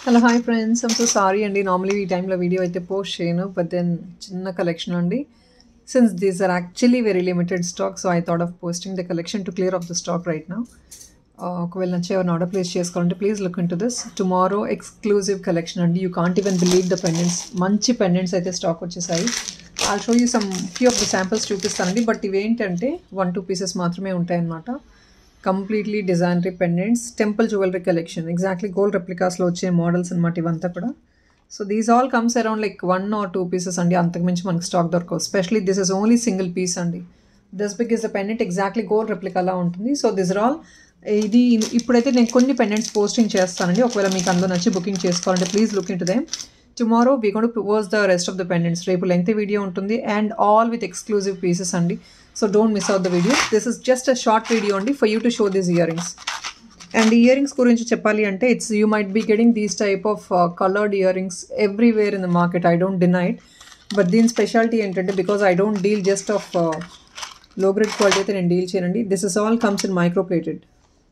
hello hi friends I'm so sorry అండి normally ఈ టైంలో వీడియో అయితే పోస్ట్ చేయను బట్ దెన్ చిన్న కలెక్షన్ అండి since these are actually very limited stock so I thought of posting the collection to clear of the stock right నా ఒకవేళ నచ్చే ఎవరిని ఆర్డర్ ప్లేస్ చేసుకోవాలంటే please look in to this tomorrow exclusive collection అండి you can't even believe the pendants మంచి pendants అయితే stock వచ్చేసాయి I'll show you some few of the samples చూపిస్తానండి బట్ ఇవేంటంటే వన్ టూ పీసెస్ మాత్రమే ఉంటాయన్నమాట completely designery pendants temple jewellery collection exactly gold రెప్లికాస్లో వచ్చే మోడల్స్ అనమాట ఇవంతా కూడా so these all comes around like one or two pieces అండి అంతకుమించి మనకి స్టాక్ దొరకవు specially this is only single piece అండి this big is the pendant exactly gold రెప్లికాలా ఉంటుంది సో దిస్ ఆర్ ఆల్ ఇది ఇప్పుడైతే నేను కొన్ని పెండెంట్స్ పోస్టింగ్ చేస్తానండి ఒకవేళ మీకు అందరూ నచ్చి బుకింగ్ చేసుకోవాలంటే please look in to them tomorrow we gonna worse the rest of the pendants రేపు లెంగ్త్ వీడియో ఉంటుంది and all with exclusive pieces అండి so don't miss out the video this is just a short video అండి for you to show these earrings and earrings గురించి చెప్పాలి అంటే it's you might be getting these type of coloured earrings everywhere in the market I don't deny it but దీని speciality ఏంటంటే because I don't deal just of low grade quality అయితే నేను deal చేయనండి this is all comes in microplated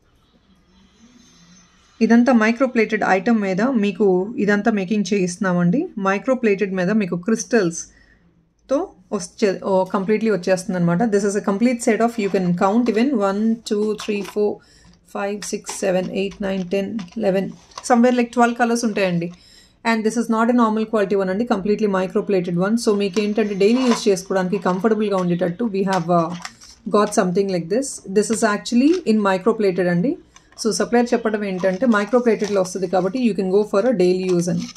ఇదంతా microplated item మీద మీకు ఇదంతా making చేయిస్తున్నామండి microplated మీద మీకు క్రిస్టల్స్తో వచ్చే కంప్లీట్లీ వచ్చేస్తుంది అనమాట this is a complete set of you can count even one two three four five six seven eight nine ten eleven somewhere like twelve colours ఉంటాయండి and this is not a normal quality one అండి completely microplated one so మీకు ఏంటంటే daily use చేసుకోవడానికి కంఫర్టబుల్గా ఉండేటట్టు we have got something like this this is actually in microplated అండి so supplier చెప్పడం ఏంటంటే మైక్రోప్లేటెడ్లో వస్తుంది కాబట్టి you can go for a daily use అని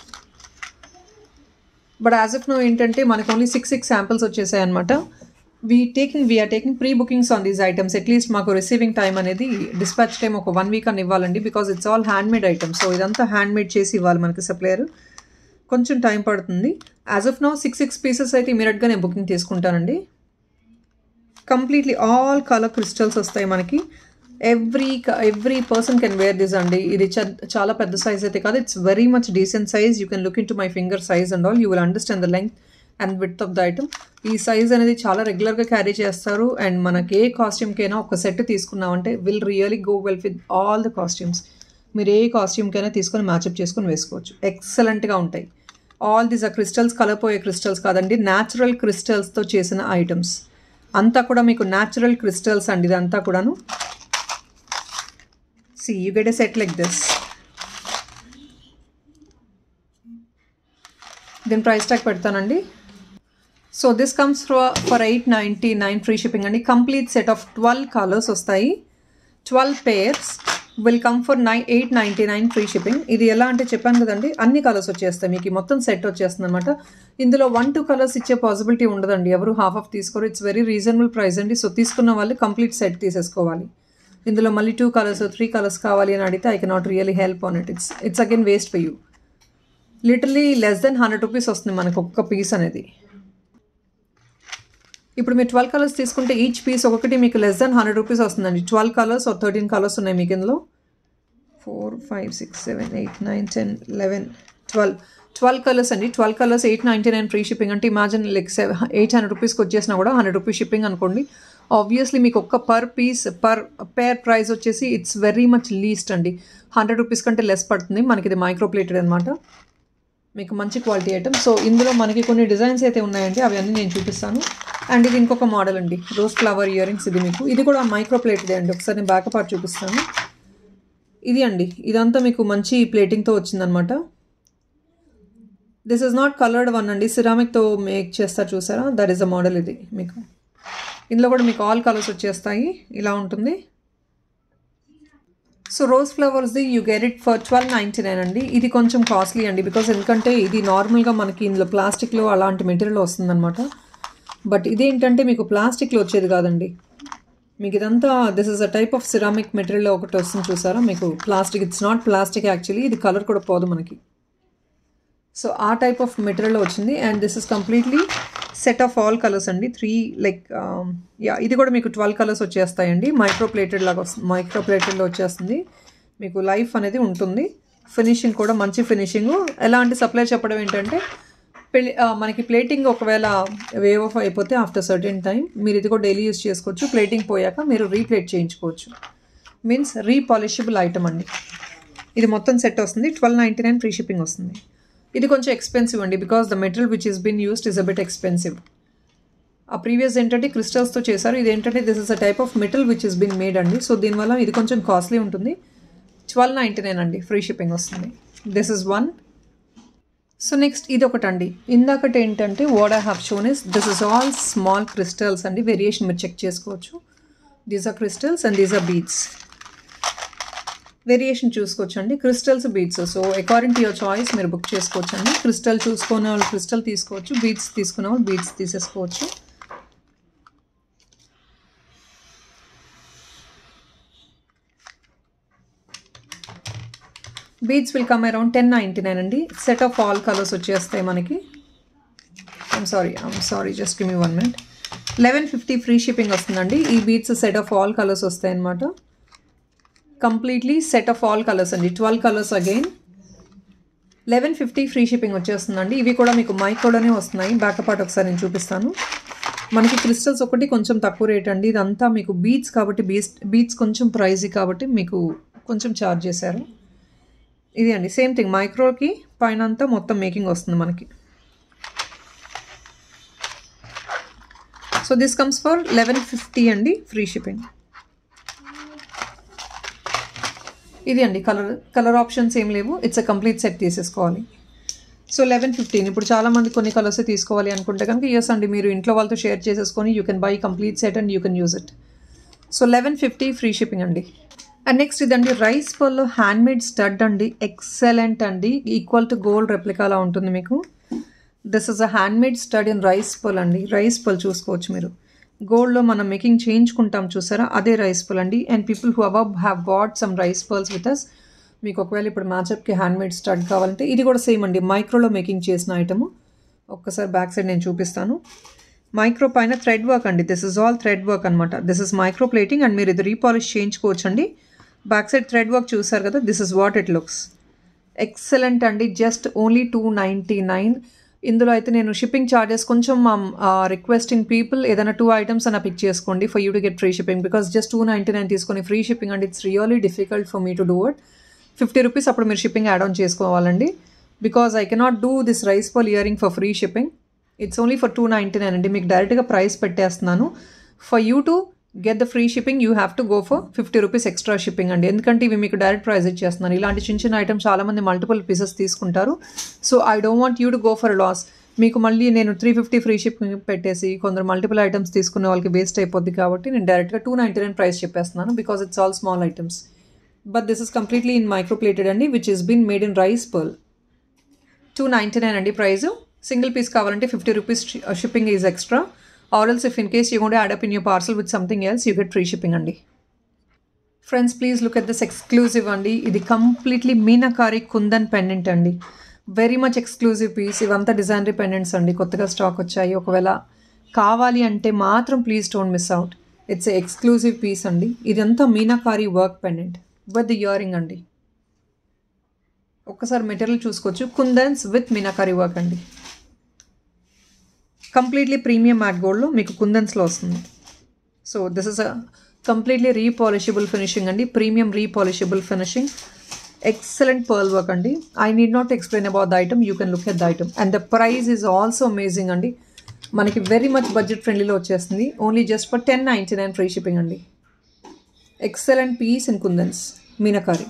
బట్ యాజ్ ఆఫ్ నో ఏంటంటే మనకు ఓన్లీ సిక్స్ సిక్స్ శాంపిల్స్ వచ్చేసాయి అనమాట we taking we're taking pre bookings on these items at least మాకు రిసీవింగ్ టైం అనేది డిస్పాచ్ టైం ఒక వన్ వీక్ అని ఇవ్వాలండి because it's all handmade items so ఇదంతా హ్యాండ్ మేడ్ చేసి ఇవ్వాలి మనకి సప్లయర్ కొంచెం టైం పడుతుంది as of now six six pieces అయితే ఇమీడియట్గా నేను బుకింగ్ తీసుకుంటానండి కంప్లీట్లీ ఆల్ కలర్ క్రిస్టల్స్ వస్తాయి మనకి every every person can wear this అండి ఇది చాలా పెద్ద సైజ్ అయితే కాదు it's very much decent size you can look in to my finger size and all you will understand the length and width of the item ఈ size అనేది చాలా రెగ్యులర్గా క్యారీ చేస్తారు అండ్ మనకి ఏ కాస్ట్యూమ్కైనా ఒక సెట్ తీసుకున్నామంటే will really go well with all the costumes మీరు ఏ కాస్ట్యూమ్కైనా తీసుకొని మ్యాచప్ చేసుకొని వేసుకోవచ్చు ఎక్సలెంట్గా ఉంటాయి ఆల్ దీస్ ఆ క్రిస్టల్స్ కలపోయే క్రిస్టల్స్ కాదండి న్యాచురల్ క్రిస్టల్స్తో చేసిన ఐటమ్స్ అంతా కూడా మీకు న్యాచురల్ క్రిస్టల్స్ అండి ఇదంతా కూడాను see you get a set like this దీని ప్రైస్ ట్యాగ్ పెడతానండి so this comes for eight ninety nine free shipping అండి complete set of twelve colours వస్తాయి twelve pairs will come for nine eight ninety nine free shipping ఇది ఎలా అంటే చెప్పాను కదండి అన్ని కలర్స్ వచ్చేస్తాయి మీకు మొత్తం సెట్ వచ్చేస్తుంది అనమాట ఇందులో వన్ టూ కలర్స్ ఇచ్చే పాసిబిలిటీ ఉండదండి ఎవరు హాఫ్ ఆఫ్ తీసుకోరు ఇట్స్ వెరీ రీజనబుల్ ప్రైస్ అండి సో తీసుకున్న వాళ్ళు కంప్లీట్ సెట్ తీసేసుకోవాలి ఇందులో మళ్ళీ టూ కలర్స్ త్రీ కలర్స్ కావాలి అని అడిగితే I cannot really help on it it's it's again waste for you literally less than hundred rupees వస్తుంది మనకు ఒక్క పీస్ అనేది ఇప్పుడు మీరు ట్వెల్వ్ కలర్స్ తీసుకుంటే ఈచ్ పీస్ ఒకటి మీకు లెస్ దెన్ హండ్రెడ్ రూపీస్ వస్తుందండి ట్వెల్వ్ కలర్స్ ఒక థర్టీన్ కలర్స్ ఉన్నాయి మీకు ఇందులో four five six seven eight nine ten eleven twelve twelve colours అండి twelve colours eight ninety nine free shipping అంటే imagine like seven eight hundred రూపీస్కి వచ్చేసినా కూడా హండ్రెడ్ రూపీస్ షిప్పింగ్ అనుకోండి ఆబ్వియస్లీ మీకు ఒక్క per piece per pair price వచ్చేసి it's very much least అండి హండ్రెడ్ రూపీస్ కంటే లెస్ పడుతుంది మనకి ఇది మైక్రోప్లేటెడ్ అనమాట మీకు మంచి క్వాలిటీ ఐటమ్ సో ఇందులో మనకి కొన్ని డిజైన్స్ అయితే ఉన్నాయండి అవి అన్నీ నేను చూపిస్తాను అండ్ ఇది ఇంకొక మోడల్ అండి రోజ్ ఫ్లవర్ ఇయర్ రింగ్స్ ఇది మీకు ఇది కూడా మైక్రోప్లేటెడ్ అండి ఒకసారి నేను బ్యాక్ పార్ట్ చూపిస్తాను ఇది అండి ఇదంతా మీకు మంచి ప్లేటింగ్తో వచ్చిందనమాట this is not coloured one అండి సిరామిక్తో మేక్ చేస్తారు చూసారా దట్ ఈస్ అ మోడల్ ఇది మీకు ఇందులో కూడా మీకు ఆల్ కలర్స్ వచ్చేస్తాయి ఇలా ఉంటుంది సో రోజ్ ఫ్లవర్స్ది you get it for twelve ninety nine అండి ఇది కొంచెం కాస్ట్లీ అండి బికాస్ ఎందుకంటే ఇది నార్మల్గా మనకి ఇందులో ప్లాస్టిక్లో అలాంటి మెటీరియల్ వస్తుందన్నమాట బట్ ఇదేంటంటే మీకు ప్లాస్టిక్లో వచ్చేది కాదండి మీకు ఇదంతా this is a type of ceramic material ఒకటి వస్తుంది చూసారా మీకు plastic it's not plastic actually ఇది కలర్ కూడా పోదు మనకి సో ఆ టైప్ ఆఫ్ మెటీరియల్ వచ్చింది and this is completely set of all colours అండి త్రీ లైక్ యా ఇది కూడా మీకు ట్వెల్వ్ కలర్స్ వచ్చేస్తాయండి మైక్రోప్లేటెడ్ లాగా వస్తుంది మైక్రోప్లేటెడ్లో వచ్చేస్తుంది మీకు లైఫ్ అనేది ఉంటుంది ఫినిషింగ్ కూడా మంచి ఫినిషింగ్ ఎలాంటి సప్లై చెప్పడం ఏంటంటే పెళ్ళి మనకి ప్లేటింగ్ ఒకవేళ వేవ్ ఆఫ్ అయిపోతే ఆఫ్టర్ సర్టెన్ టైం మీరు ఇది కూడా డైలీ యూస్ చేసుకోవచ్చు ప్లేటింగ్ పోయాక మీరు రీప్లేట్ చేయించుకోవచ్చు మీన్స్ రీపాలిషబుల్ ఐటమ్ అండి ఇది మొత్తం సెట్ వస్తుంది twelve ninety nine free shipping వస్తుంది ఇది కొంచెం ఎక్స్పెన్సివ్ అండి because the material which is been used is a bit expensive ఆ ప్రీవియస్ ఏంటంటే క్రిస్టల్స్తో చేశారు ఇది ఏంటంటే this is a type of metal which is been made అండి సో దీనివల్ల ఇది కొంచెం కాస్ట్లీ ఉంటుంది ట్వెల్వ్ నైంటీ నైన్ అండి ఫ్రీ షిప్పింగ్ వస్తుంది this is one so next ఇది ఒకటి అండి ఇందాకటి ఏంటంటే what I have shown is this is all small crystals అండి వేరియేషన్ మీరు చెక్ చేసుకోవచ్చు these are crystals and these are beads variation చూసుకోవచ్చు అండి crystals beads so according to your choice మీరు బుక్ చేసుకోవచ్చు అండి క్రిస్టల్ చూసుకునే వాళ్ళు క్రిస్టల్ తీసుకోవచ్చు బీడ్స్ తీసుకునే వాళ్ళు బీడ్స్ తీసేసుకోవచ్చు beads will come around ten ninety nine అండి సెట్ ఆఫ్ ఆల్ కలర్స్ వచ్చేస్తాయి మనకి I'm sorry I'm sorry just give me one minute eleven fifty free shipping వస్తుందండి ఈ beads set of all colours వస్తాయి అనమాట completely set of all colours అండి twelve colours again eleven fifty free shipping వచ్చేస్తుందండి ఇవి కూడా మీకు మైక్రోలోనే వస్తున్నాయి బ్యాకపాట్ ఒకసారి నేను చూపిస్తాను మనకి క్రిస్టల్స్ ఒకటి కొంచెం తక్కువ రేట్ అండి ఇదంతా మీకు బీట్స్ కాబట్టి బీట్స్ బీట్స్ కొంచెం ప్రైజీ కాబట్టి మీకు కొంచెం ఛార్జ్ చేశారు ఇది అండి సేమ్ థింగ్ మైక్రోకి పైన అంతా మొత్తం మేకింగ్ వస్తుంది మనకి so this comes for eleven fifty అండి ఫ్రీ షిప్పింగ్ ఇది అండి కలర్ కలర్ ఆప్షన్స్ ఏం లేవు ఇట్స్ అ కంప్లీట్ సెట్ తీసేసుకోవాలి సో లెవెన్ ఫిఫ్టీన్ ఇప్పుడు చాలామంది కొన్ని కలర్స్ తీసుకోవాలి అనుకుంటే కనుక ఎస్ అండి మీరు ఇంట్లో వాళ్ళతో షేర్ చేసేసుకొని you can buy complete set and you can use it so eleven fifty free shipping అండి అండ్ నెక్స్ట్ ఇదండి రైస్ పర్లో హ్యాండ్మేడ్ స్టడ్ అండి ఎక్సలెంట్ అండి ఈక్వల్ టు గోల్డ్ రెప్లికాలా ఉంటుంది మీకు this is a handmade stud in rice pearl అండి rice పల్ చూసుకోవచ్చు మీరు గోల్డ్లో మనం మేకింగ్ చేయించుకుంటాం చూసారా అదే రైస్ పల్ అండి and people who above have bought some rice pearls with us మీకు ఒకవేళ ఇప్పుడు మ్యాచప్కి హ్యాండ్మేడ్ స్టడ్ కావాలంటే ఇది కూడా సేమ్ అండి మైక్రోలో మేకింగ్ చేసిన ఐటము ఒక్కసారి బ్యాక్ సైడ్ నేను చూపిస్తాను మైక్రో పైన థ్రెడ్ వర్క్ అండి this is all thread work అనమాట this is micro plating and మీరు ఇది రీపాలిష్ చేయించుకోవచ్చు అండి బ్యాక్ సైడ్ థ్రెడ్ వర్క్ చూసారు కదా this is what it looks excellent అండి just only two ninety nine ఇందులో అయితే నేను షిప్పింగ్ ఛార్జెస్ కొంచెం రిక్వెస్టింగ్ పీపుల్ ఏదైనా టూ ఐటమ్స్ అన్న పిక్ చేసుకోండి for you to get free shipping because just two ninety nine తీసుకొని free shipping and it's really difficult for me to do it fifty rupees అప్పుడు మీరు shipping add on చేసుకోవాలండి because I cannot do this rice pearl earring for free shipping it's only for two ninety nine అండి మీకు డైరెక్ట్గా price పెట్టేస్తున్నాను for you to get the free shipping you have to go for fifty rupees extra shipping అండి ఎందుకంటే ఇవి మీకు direct price ఇచ్చేస్తున్నాను ఇలాంటి చిన్న చిన్న ఐటమ్ చాలామంది మల్టిపుల్ పీసెస్ తీసుకుంటారు so I don't want you to go for loss మీకు మళ్ళీ నేను త్రీ ఫిఫ్టీ ఫ్రీ షిప్పింగ్ పెట్టేసి కొందరు మల్టిపుల్ ఐటమ్స్ తీసుకునే వాళ్ళకి వేస్ట్ అయిపోద్ది కాబట్టి నేను డైరెక్ట్గా టూ నైంటీ నైన్ ప్రైస్ చెప్పేస్తున్నాను because it's all small items but this is completely in microplated అండి which is been made in rice pearl two ninety nine అండి ప్రైస్ సింగిల్ పీస్ కావాలంటే fifty rupees shipping is extra or else if in case you want add up in your parcel with something else you get free shipping అండి friends please look at this exclusive అండి ఇది completely meenakari kundan pendant అండి very much exclusive piece ఇవంతా డిజైనరీ pendants అండి కొత్తగా stock వచ్చాయి ఒకవేళ కావాలి అంటే మాత్రం please don't miss out it's exclusive piece అండి ఇదంతా meenakari work pendant with earring అండి ఒక్కసారి మెటీరియల్ చూసుకోవచ్చు కుందన్స్ విత్ మీనాకారి వర్క్ అండి కంప్లీట్లీ ప్రీమియం మ్యాట్ గోల్డ్లో మీకు కుందన్స్లో వస్తుంది so this is a completely repolishable finishing అండి premium repolishable finishing excellent pearl work అండి I need not explain about the item you can look at the item and the price is also amazing అండి మనకి very much budget ఫ్రెండ్లీలో వచ్చేస్తుంది only just for ten ninety nine free shipping అండి excellent piece in kundans meenakari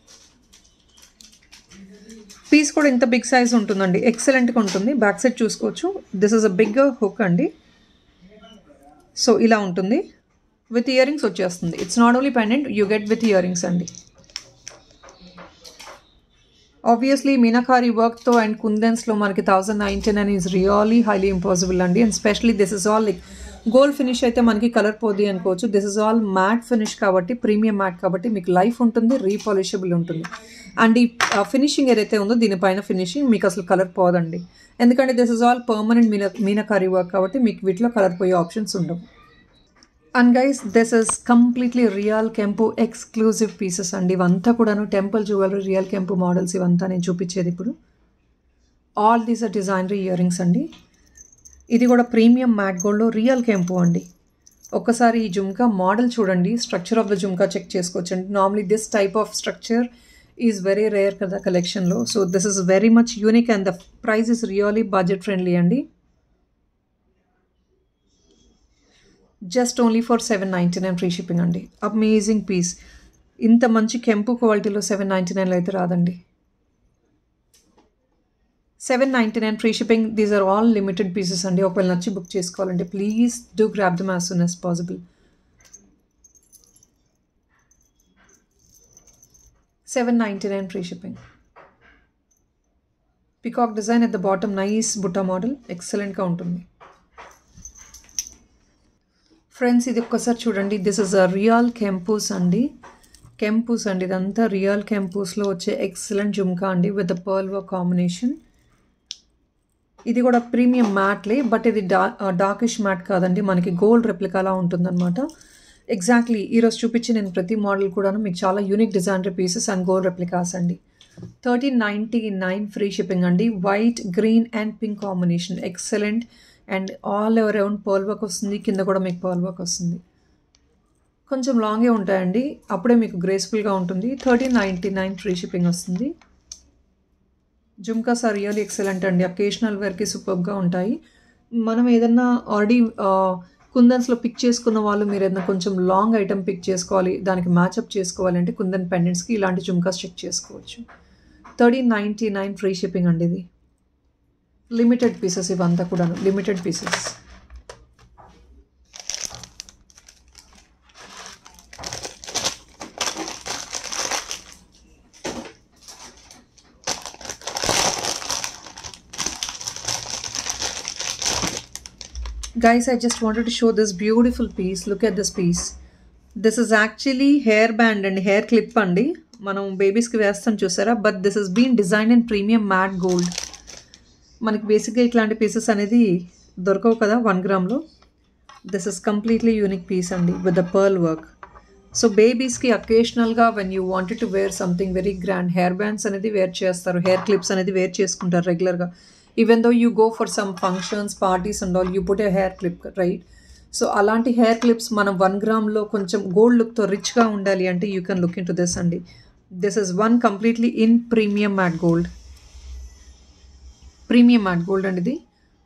piece కూడా ఇంత big size ఉంటుందండి ఎక్సలెంట్గా ఉంటుంది బ్యాక్ సైడ్ చూసుకోవచ్చు this is a big hook అండి సో ఇలా ఉంటుంది విత్ ఇయర్ రింగ్స్ వచ్చేస్తుంది it's not only pendant you get with earrings అండి ఆబ్వియస్లీ మీనాకారి వర్క్తో అండ్ కుందన్స్లో మనకి థౌజండ్ నైన్టీన్ అని ఈజ్ రియలీ హైలీ ఇంపాసిబుల్ అండి and specially this is all like gold finish అయితే మనకి కలర్ పోది అనుకోవచ్చు this is all matte finish కాబట్టి ప్రీమియం మ్యాట్ కాబట్టి మీకు లైఫ్ ఉంటుంది రీపాలిషబుల్ ఉంటుంది అండ్ ఈ ఫినిషింగ్ ఏదైతే ఉందో దీనిపైన ఫినిషింగ్ మీకు అసలు కలర్ పోదండి ఎందుకంటే దిస్ ఇస్ ఆల్ పర్మనెంట్ మీన మీనకారి వర్క్ కాబట్టి మీకు వీటిలో కలర్ పోయే ఆప్షన్స్ ఉండవు and guys this is completely real kempu exclusive pieces అండి ఇవంతా కూడాను temple jewellery real kempu models ఇవంతా నేను చూపించేది ఇప్పుడు ఆల్ దీస్ ఆర్ డిజైనరీ ఇయర్ రింగ్స్ అండి ఇది కూడా ప్రీమియం మ్యాట్ గోల్డ్లో రియల్ కెంపు అండి ఒక్కసారి ఈ జుమ్కా మోడల్ చూడండి structure of the jhumka check చేసుకోవచ్చండి normally this type of structure is very rare కదా కలెక్షన్లో so this is very much unique and the price is really budget friendly అండి just only for seven ninety nine free shipping అండి amazing piece ఇంత మంచి కెంపు క్వాలిటీలో seven ninety నైన్లో అయితే రాదండి seven ninety nine free shipping these are all limited pieces అండి ఒకవేళ నచ్చి బుక్ చేసుకోవాలంటే please do grab them as soon as possible seven ninety nine free shipping peacock design at the bottom nice butta model ఎక్సలెంట్గా ఉంటుంది friends ఇది ఒక్కసారి చూడండి this is a real kempus అండి కెంపూస్ అండి ఇదంతా రియల్ కెంపూస్లో వచ్చే ఎక్సలెంట్ జుమ్కా అండి విత్ పర్ల్ వర్క్ కాంబినేషన్ ఇది కూడా ప్రీమియం మ్యాట్లే బట్ ఇది డా డార్కిష్ మ్యాట్ కాదండి మనకి గోల్డ్ రెప్లికాలా ఉంటుందన్నమాట ఎగ్జాక్ట్లీ ఈరోజు చూపించి నేను ప్రతి మోడల్ కూడా మీకు చాలా unique designer pieces and gold replicas అండి thirteen ninety nine free shipping అండి white green and pink combination excellent and all around pearl work వస్తుంది కింద కూడా మీకు పర్ల్ వర్క్ వస్తుంది కొంచెం లాంగే ఉంటాయండి అప్పుడే మీకు గ్రేస్ఫుల్గా ఉంటుంది thirteen ninety nine free shipping వస్తుంది జుమ్కాస్ ఆర్ రియల్ ఎక్సలెంట్ అండి అకేషనల్ వేర్కి సూపర్గా ఉంటాయి మనం ఏదన్నా ఆల్రెడీ కుందన్స్లో పిక్ చేసుకున్న వాళ్ళు మీరు ఏదైనా కొంచెం లాంగ్ ఐటమ్ పిక్ చేసుకోవాలి దానికి మ్యాచ్అప్ చేసుకోవాలంటే కుందన్ పెండెంట్స్కి ఇలాంటి జుమ్కాస్ చెక్ చేసుకోవచ్చు thirteen ninety nine free shipping అండి ఇది లిమిటెడ్ పీసెస్ ఇవంతా కూడా limited pieces guys i just wanted to show this beautiful piece look at this piece this is actually hair band and hair clip అండి మనం బేబీస్కి వేస్తాం చూసారా but this is been design in premium matte gold మనకి బేసిక్గా ఇట్లాంటి pieces అనేది దొరకవు కదా వన్ గ్రామ్లో this is completely unique piece అండి with the pearl work so బేబీస్కి అకేషనల్గా when you wanted to wear something very grand hair bands అనేది వేర్ చేస్తారు హెయిర్ క్లిప్స్ అనేది వేర్ చేసుకుంటారు రెగ్యులర్గా even though you go for some functions parties and all you put a hair clip right so అలాంటి hair clips మనం one గ్రామ్లో కొంచెం gold లుక్తో రిచ్గా ఉండాలి అంటే you can look in to this అండి this is one completely in premium matte gold premium matte gold అండి ఇది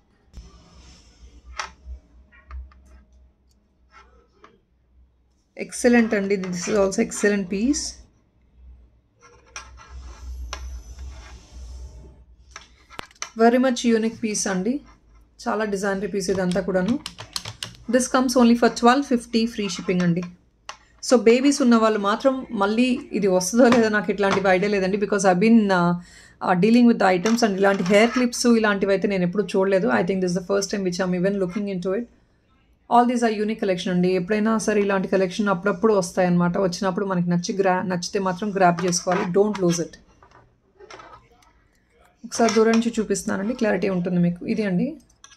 ఎక్సలెంట్ అండి this is also excellent piece very much unique piece అండి చాలా డిజైనరీ పీస్ ఇదంతా కూడాను this comes only for twelve fifty free shipping అండి సో బేబీస్ ఉన్న వాళ్ళు మాత్రం మళ్ళీ ఇది వస్తుందో లేదో నాకు ఇట్లాంటివి ఐడియా లేదండి because I been dealing with the items and ఇలాంటి హెయిర్ క్లిప్స్ ఇలాంటివి అయితే నేను ఎప్పుడు చూడలేదు I think this the first time which I'm even looking into it all these are unique collection అండి ఎప్పుడైనా సరే ఇలాంటి కలెక్షన్ అప్పుడప్పుడు వస్తాయన్నమాట వచ్చినప్పుడు మనకి నచ్చి గ్రా నచ్చితే మాత్రం గ్రాప్ చేసుకోవాలి డోంట్ లూజ్ ఇట్ ఒకసారి దూరం నుంచి చూపిస్తున్నానండి క్లారిటీ ఉంటుంది మీకు ఇది అండి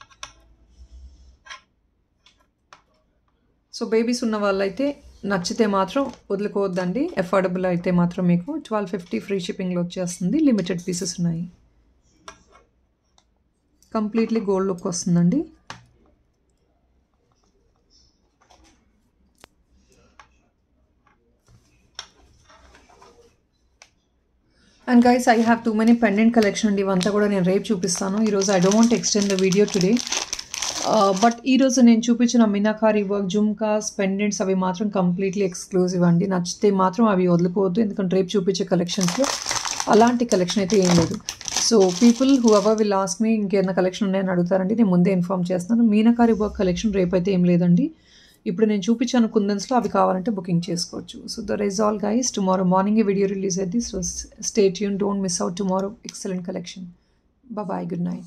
సో బేబీస్ ఉన్న వాళ్ళైతే నచ్చితే మాత్రం వదులుకోవద్దండి అఫోర్డబుల్ అయితే మాత్రం మీకు ట్వెల్వ్ ఫిఫ్టీ ఫ్రీ షిప్పింగ్లో వచ్చేస్తుంది లిమిటెడ్ పీసెస్ ఉన్నాయి కంప్లీట్లీ గోల్డ్ లుక్ వస్తుందండి and guys I have too many pendant collection అండి ఇవంతా కూడా నేను రేపు చూపిస్తాను ఈరోజు I don't extend the video today but ఈరోజు నేను చూపించిన మీనాకారి వర్క్ జుమ్కాస్ పెండెంట్స్ అవి మాత్రం కంప్లీట్లీ ఎక్స్క్లూజివ్ అండి నచ్చితే మాత్రం అవి వదులుకోవద్దు ఎందుకంటే రేపు చూపించే కలెక్షన్స్లో అలాంటి కలెక్షన్ అయితే ఏం లేదు so people who ever will ask me ఇంకేమైనా కలెక్షన్ ఉన్నాయని అడుగుతారండి నేను ముందే ఇన్ఫామ్ చేస్తున్నాను మీనాకారి వర్క్ కలెక్షన్ రేపు అయితే ఏం లేదండి ఇప్పుడు నేను చూపించాను కుందన్స్లో అవి కావాలంటే బుకింగ్ చేసుకోవచ్చు so the rise all guys tomorrow morning video release అయింది సో స్టేట్ యూన్ don't miss out tomorrow excellent collection bye good night